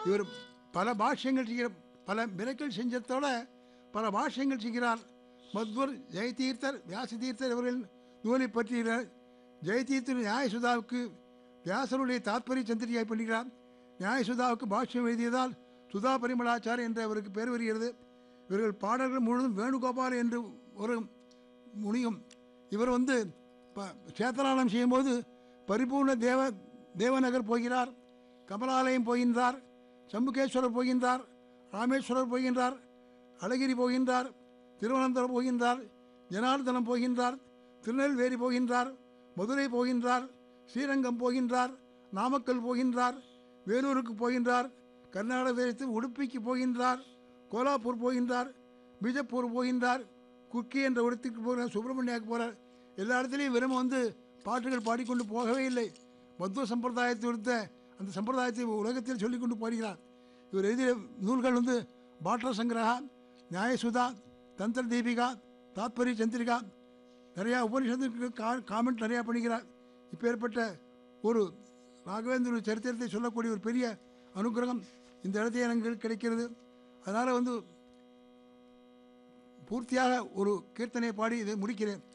இவர் பல பாஷ்யங்கள் செய்கிற பல மிரக்கல் செஞ்சதோட பல பாஷ்யங்கள் செய்கிறார் மத்வர் ஜெயதீர்த்தர் வியாசதீர்த்தர் இவர்கள் நூலை பற்றிகிறார் ஜெயதீர்த்தர் நியாயசுதாவுக்கு வியாசருடைய தாத்பரிய சந்திரியாய் பண்ணுகிறார் நியாயசுதாவுக்கு பாஷ்யம் எழுதியதால் சுதா பரிமளாச்சார் என்று அவருக்கு பேர் வருகிறது இவர்கள் பாடல்கள் முழுவதும் வேணுகோபால் என்று ஒரு முனியும் இவர் வந்து ப சேத்தனாலம் செய்யும்போது பரிபூர்ண தேவ தேவநகர் போகிறார் கமலாலயம் போகின்றார் சம்புகேஸ்வரர் போகின்றார் ராமேஸ்வரர் போகின்றார் அழகிரி போகின்றார் திருவனந்தபுரம் போகின்றார் ஜனார்தனம் போகின்றார் திருநெல்வேலி போகின்றார் மதுரை போகின்றார் ஸ்ரீரங்கம் போகின்றார் நாமக்கல் போகின்றார் வேலூருக்கு போகின்றார் கர்நாடகத்தில் உடுப்பிக்கு போகின்றார் கோலாப்பூர் போகின்றார் பிஜப்பூர் போகின்றார் குக்கி என்ற இடத்துக்கு போகிறார் சுப்பிரமணியாவுக்கு போகிறார் எல்லா இடத்துலையும் வெறும் வந்து பாட்டுகள் பாடிக்கொண்டு போகவே இல்லை மத்துவ சம்பிரதாயத்தை கொடுத்த அந்த சம்பிரதாயத்தை உலகத்தில் சொல்லிக் கொண்டு போகிறார் இவர் எழுதிய நூல்கள் வந்து பாட்ல சங்கிரகா நியாயசுதா தந்திர தீபிகா தாத்பரிய சந்திரிகா நிறையா உபனிஷத்துக்கு கா காமெண்ட் நிறையா பண்ணுகிறார் இப்பேற்பட்ட ஒரு ராகவேந்திர சரித்திரத்தை சொல்லக்கூடிய ஒரு பெரிய அனுகிரகம் இந்த இடத்துல எனக்கு கிடைக்கிறது அதனால் வந்து பூர்த்தியாக ஒரு கீர்த்தனை பாடி இதை முடிக்கிறேன்